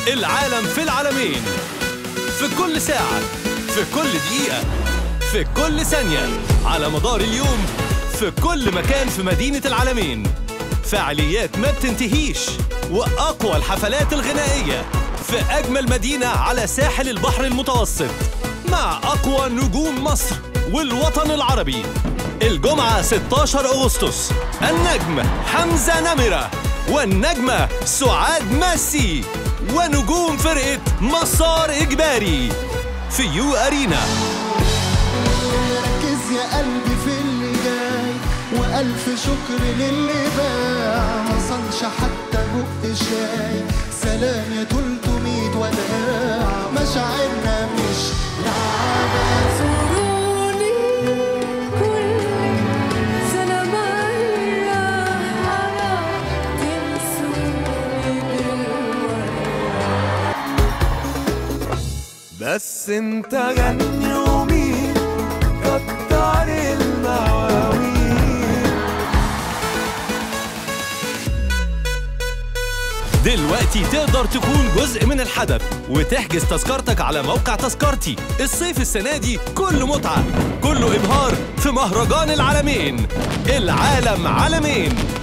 العالم في العالمين في كل ساعة في كل دقيقة في كل ثانية على مدار اليوم في كل مكان في مدينة العالمين فعاليات ما بتنتهيش وأقوى الحفلات الغنائية في أجمل مدينة على ساحل البحر المتوسط مع أقوى نجوم مصر والوطن العربي الجمعة 16 أغسطس النجم حمزة نمرة والنجمة سعاد ماسي ونجوم فرقة مسار إجباري في يو أرينا ركز يا قلبي في اللي جاي وألف شكر للي باع ما صنش حتى بق شاي سلام يا 300 وداع مشاعرنا مش لعبة زوروني كل سنة مرة أنا تنسوني دلوقتي بس انت غني ومين كتر المواويل دلوقتي تقدر تكون جزء من الحدث وتحجز تذكرتك على موقع تذكرتي الصيف السنة دي كله متعة كله إبهار في مهرجان العالمين العالم عالمين